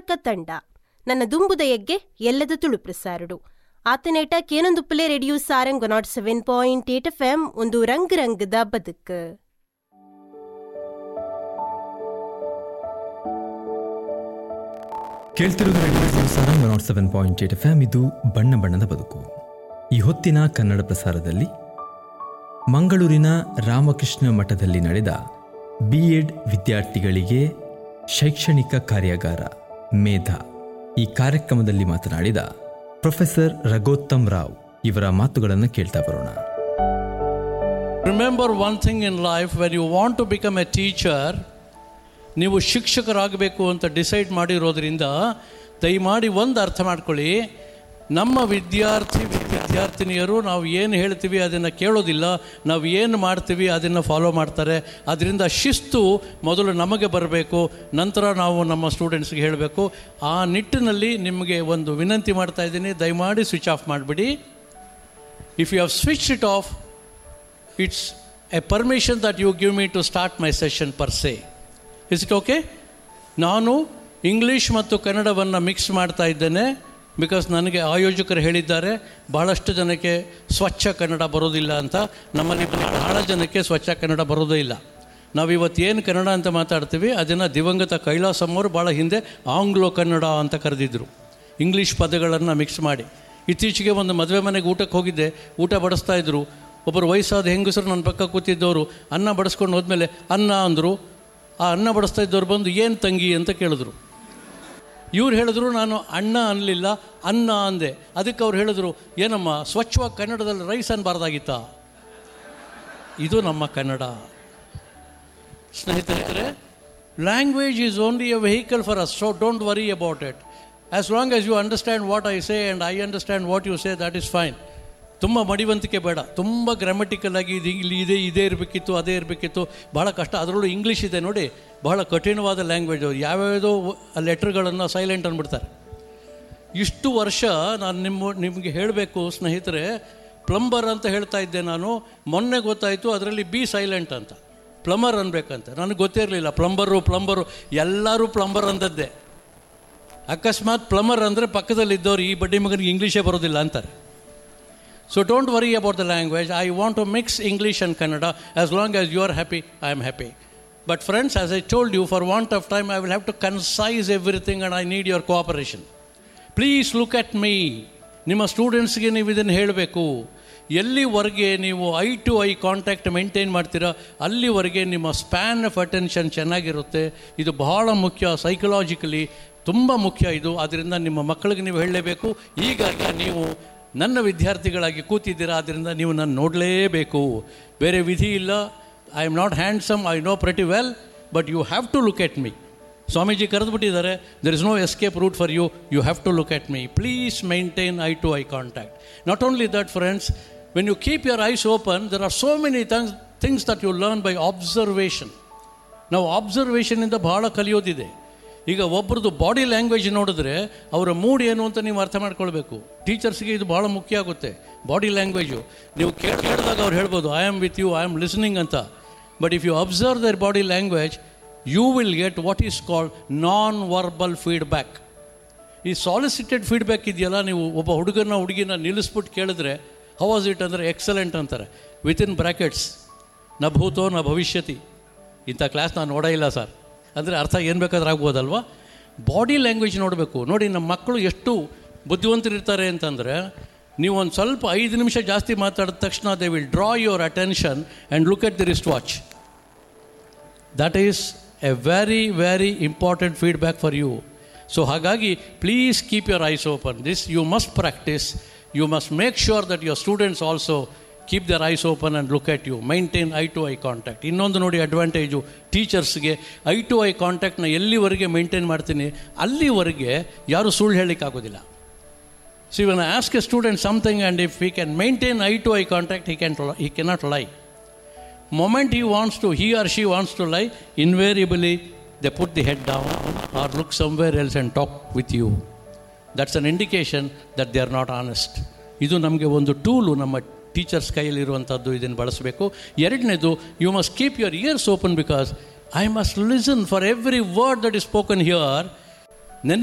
ನಾಟಕ ತಂಡ ನನ್ನ ದುಂಬುದಯಗ್ಗೆ ಎಲ್ಲದ ತುಳು ಪ್ರಸಾರಡು ಆತನೇಟ ಕೇನೊಂದುಪ್ಪಲೆ radio Sarang nought seven point eight F M ಒಂದು ರಂಗ್ ರಂಗದ ಬದುಕು ಕೇಳ್ತಿರೋದು radio Sarang nought seven point eight F M ಇದು ಬಣ್ಣ ಬಣ್ಣದ ಬದುಕು ಈ ಹೊತ್ತಿನ ಕನ್ನಡ ಪ್ರಸಾರದಲ್ಲಿ ಮಂಗಳೂರಿನ ರಾಮಕೃಷ್ಣ ಮಠದಲ್ಲಿ ನಡೆದ ಬಿ ಎಡ್ ವಿದ್ಯಾರ್ಥಿಗಳಿಗೆ ಶೈಕ್ಷಣಿಕ ಕಾರ್ಯಾಗಾರ ಮೇಧ ಈ ಕಾರ್ಯಕ್ರಮದಲ್ಲಿ ಮಾತನಾಡಿದ ಪ್ರೊಫೆಸರ್ ರಘೋತ್ತಮ್ ರಾವ್ ಇವರ ಮಾತುಗಳನ್ನು ಕೇಳ್ತಾ ಬರೋಣ remember one thing in life when you want to become a teacher ನೀವು ಶಿಕ್ಷಕರಾಗಬೇಕು ಅಂತ ಡಿಸೈಡ್ ಮಾಡಿರೋದ್ರಿಂದ ದಯಮಾಡಿ ಒಂದು ಅರ್ಥ ಮಾಡ್ಕೊಳ್ಳಿ ನಮ್ಮ ವಿದ್ಯಾರ್ಥಿ ವಿದ್ಯಾರ್ಥಿನಿಯರು ನಾವು ಏನು ಹೇಳ್ತೀವಿ ಅದನ್ನು ಕೇಳೋದಿಲ್ಲ ನಾವು ಏನು ಮಾಡ್ತೀವಿ ಅದನ್ನು ಫಾಲೋ ಮಾಡ್ತಾರೆ ಅದರಿಂದ ಶಿಸ್ತು ಮೊದಲು ನಮಗೆ ಬರಬೇಕು ನಂತರ ನಾವು ನಮ್ಮ ಸ್ಟೂಡೆಂಟ್ಸ್ಗೆ ಹೇಳಬೇಕು ಆ ನಿಟ್ಟಿನಲ್ಲಿ ನಿಮಗೆ ಒಂದು ವಿನಂತಿ ಮಾಡ್ತಾ ಇದ್ದೀನಿ ದಯಮಾಡಿ ಸ್ವಿಚ್ ಆಫ್ ಮಾಡಿಬಿಡಿ if you have switch it off it's a permission that you give me to start my session per se is it okay ನಾನು ಇಂಗ್ಲೀಷ್ ಮತ್ತು ಕನ್ನಡವನ್ನು ಮಿಕ್ಸ್ ಮಾಡ್ತಾ ಇದ್ದೇನೆ ಬಿಕಾಸ್ ನನಗೆ ಆಯೋಜಕರು ಹೇಳಿದ್ದಾರೆ ಬಹಳಷ್ಟು ಜನಕ್ಕೆ ಸ್ವಚ್ಛ ಕನ್ನಡ ಬರೋದಿಲ್ಲ ಅಂತ ನಮ್ಮಲ್ಲಿ ಬಹಳ ಜನಕ್ಕೆ ಸ್ವಚ್ಛ ಕನ್ನಡ ಬರೋದೇ ಇಲ್ಲ ನಾವು ಇವತ್ತು ಏನು ಕನ್ನಡ ಅಂತ ಮಾತಾಡ್ತೀವಿ ಅದನ್ನು ದಿವಂಗತ ಕೈಲಾಸಮ್ಮವರು ಭಾಳ ಹಿಂದೆ ಆಂಗ್ಲೋ ಕನ್ನಡ ಅಂತ ಕರೆದಿದ್ದರು ಇಂಗ್ಲೀಷ್ ಪದಗಳನ್ನು ಮಿಕ್ಸ್ ಮಾಡಿ ಇತ್ತೀಚೆಗೆ ಒಂದು ಮದುವೆ ಮನೆಗೆ ಊಟಕ್ಕೆ ಹೋಗಿದ್ದೆ ಊಟ ಬಡಿಸ್ತಾ ಇದ್ದರು ಒಬ್ಬರು ವಯಸ್ಸಾದ ಹೆಂಗಸರು ನನ್ನ ಪಕ್ಕ ಕೂತಿದ್ದವರು ಅನ್ನ ಬಡಿಸ್ಕೊಂಡು ಹೋದ್ಮೇಲೆ ಅನ್ನ ಅಂದರು ಆ ಅನ್ನ ಬಡಿಸ್ತಾ ಇದ್ದವ್ರು ಬಂದು ಏನು ತಂಗಿ ಅಂತ ಕೇಳಿದ್ರು ಇವ್ರು ಹೇಳಿದ್ರು ನಾನು ಅಣ್ಣ ಅನ್ನಲಿಲ್ಲ ಅನ್ನ ಅಂದೆ ಅದಕ್ಕೆ ಅವ್ರು ಹೇಳಿದ್ರು ಏನಮ್ಮ ಸ್ವಚ್ಛವಾಗಿ ಕನ್ನಡದಲ್ಲಿ ರೈಸ್ ಅನ್ಬಾರ್ದಾಗಿತ್ತಾ ಇದು ನಮ್ಮ ಕನ್ನಡ ಸ್ನೇಹಿತರೆ language is only a vehicle for us so don't worry about it as long as you understand what I say and I understand what you say that is fine ತುಂಬ ಮಡಿವಂತಿಕೆ ಬೇಡ ತುಂಬ ಗ್ರಾಮೆಟಿಕಲ್ ಆಗಿ ಇದು ಇಲ್ಲಿ ಇದೆ ಇದೇ ಇರಬೇಕಿತ್ತು ಅದೇ ಇರಬೇಕಿತ್ತು ಭಾಳ ಕಷ್ಟ ಅದರಲ್ಲೂ ಇಂಗ್ಲೀಷ್ ಇದೆ ನೋಡಿ ಬಹಳ ಕಠಿಣವಾದ ಲ್ಯಾಂಗ್ವೇಜ್ ಯಾವ್ಯಾವುದೋ ಲೆಟ್ರ್ಗಳನ್ನು ಸೈಲೆಂಟ್ ಅಂದ್ಬಿಡ್ತಾರೆ ಇಷ್ಟು ವರ್ಷ ನಾನು ನಿಮ್ಮ ನಿಮಗೆ ಹೇಳಬೇಕು ಸ್ನೇಹಿತರೆ ಪ್ಲಂಬರ್ ಅಂತ ಹೇಳ್ತಾ ಇದ್ದೆ ನಾನು ಮೊನ್ನೆ ಗೊತ್ತಾಯಿತು ಅದರಲ್ಲಿ ಬಿ ಸೈಲೆಂಟ್ ಅಂತ ಪ್ಲಂಬರ್ ಅನ್ಬೇಕಂತ ನನಗೆ ಗೊತ್ತಿರಲಿಲ್ಲ ಪ್ಲಂಬರು ಪ್ಲಂಬರು ಎಲ್ಲರೂ ಪ್ಲಂಬರ್ ಅಂದದ್ದೇ ಅಕಸ್ಮಾತ್ ಪ್ಲಂಬರ್ ಅಂದರೆ ಪಕ್ಕದಲ್ಲಿದ್ದವ್ರು ಈ ಬಡ್ಡಿ ಮಗನಿಗೆ ಇಂಗ್ಲೀಷೇ ಬರೋದಿಲ್ಲ ಅಂತಾರೆ so don't worry about the language I want to mix English and Kannada as long as you are happy I am happy but friends as I told you for want of time I will have to concise everything and I need your cooperation please look at me ನಿಮ್ಮ ಸ್ಟೂಡೆಂಟ್ಸ್ಗೆ ನೀವು ಇದನ್ನು ಹೇಳಬೇಕು ಎಲ್ಲಿವರೆಗೆ ನೀವು eye to eye contact maintain ಮಾಡ್ತೀರಾ ಅಲ್ಲಿವರೆಗೆ ನಿಮ್ಮ ಸ್ಪ್ಯಾನ್ ಆಫ್ ಅಟೆನ್ಷನ್ ಚೆನ್ನಾಗಿರುತ್ತೆ ಇದು ಬಹಳ ಮುಖ್ಯ ಸೈಕಲಾಜಿಕಲಿ ತುಂಬ ಮುಖ್ಯ ಇದು ಅದರಿಂದ ನಿಮ್ಮ ಮಕ್ಕಳಿಗೆ ನೀವು ಹೇಳಲೇಬೇಕು ಈಗ ನೀವು ನನ್ನ ವಿದ್ಯಾರ್ಥಿಗಳಾಗಿ ಕೂತಿದ್ದೀರಾ ಆದ್ದರಿಂದ ನೀವು ನಾನು ನೋಡಲೇಬೇಕು ಬೇರೆ ವಿಧಿ ಇಲ್ಲ I am not handsome I know pretty well but you have to look at me Swamiji ಕರೆದುಬಿಟ್ಟಿದ್ದಾರೆ there is no escape route for you you have to look at me please maintain eye to eye contact not only that friends when you keep your eyes open there are so many things things that you learn by observation ನಾವು ಅಬ್ಸರ್ವೇಷನಿಂದ ಭಾಳ ಕಲಿಯೋದಿದೆ ಈಗ ಒಬ್ರದ್ದು body language ನೋಡಿದ್ರೆ ಅವರ mood ಏನು ಅಂತ ನೀವು ಅರ್ಥ ಮಾಡ್ಕೊಳ್ಬೇಕು ಟೀಚರ್ಸ್ಗೆ ಇದು ಭಾಳ ಮುಖ್ಯ ಆಗುತ್ತೆ ಬಾಡಿ ಲ್ಯಾಂಗ್ವೇಜು ನೀವು ಕೇಳಿ ಕೇಳಿದಾಗ ಅವ್ರು ಹೇಳ್ಬೋದು I am with you I am listening ಅಂತ but if you observe their body language you will get what is called non verbal feedback ಈ ಸಾಲಿಸಿಟೆಡ್ ಫೀಡ್ಬ್ಯಾಕ್ ಇದೆಯಲ್ಲ ನೀವು ಒಬ್ಬ ಹುಡುಗನ ಹುಡುಗಿನ ನಿಲ್ಲಿಸ್ಬಿಟ್ಟು ಕೇಳಿದ್ರೆ ಹೌ ವಾಸ್ ಇಟ್ ಅಂದರೆ ಎಕ್ಸಲೆಂಟ್ ಅಂತಾರೆ ವಿತಿನ್ ಬ್ರ್ಯಾಕೆಟ್ಸ್ ನ ಭೂತೋ ನ ಭವಿಷ್ಯತಿ ಇಂಥ ಕ್ಲಾಸ್ ನಾನು ನೋಡೇ ಇಲ್ಲ ಸರ್ ಅಂದರೆ ಅರ್ಥ ಏನು ಬೇಕಾದ್ರೆ ಆಗ್ಬೋದಲ್ವಾ ಬಾಡಿ ಲ್ಯಾಂಗ್ವೇಜ್ ನೋಡಬೇಕು ನೋಡಿ ನಮ್ಮ ಮಕ್ಕಳು ಎಷ್ಟು ಬುದ್ಧಿವಂತರಿರ್ತಾರೆ ಅಂತಂದರೆ ನೀವು ಒಂದು ಸ್ವಲ್ಪ ಐದು ನಿಮಿಷ ಜಾಸ್ತಿ ಮಾತಾಡಿದ ತಕ್ಷಣ they will draw your attention and look at the wrist watch that is a very very important feedback for you so ಹಾಗಾಗಿ please keep your eyes open this you must practice you must make sure that your students also keep their eyes open and look at you maintain eye to eye contact ಇನ್ನೊಂದು ನೋಡಿ advantage ಟೀಚರ್ಸ್ಗೆ eye to eye ಕಾಂಟ್ಯಾಕ್ಟ್ನ ಎಲ್ಲಿವರೆಗೆ maintain ಮಾಡ್ತೀನಿ ಅಲ್ಲಿವರೆಗೆ ಯಾರು ಸುಳ್ಳು ಹೇಳಲಿಕ್ಕಾಗೋದಿಲ್ಲ so even ask a student something and if he can maintain eye to eye contact he can he cannot lie moment he wants to, he or she wants to lie, invariably they put the head down or look somewhere else and talk with you. That's an indication that they are not honest. ಇದು ನಮಗೆ ಒಂದು tool ನಮ್ಮ teachers ಕೈಯಲ್ಲಿರುವಂಥದ್ದು ಇದನ್ನು ಬಳಸಬೇಕು ಎರಡನೇದು you must keep your ears open because I must listen for every word that is spoken here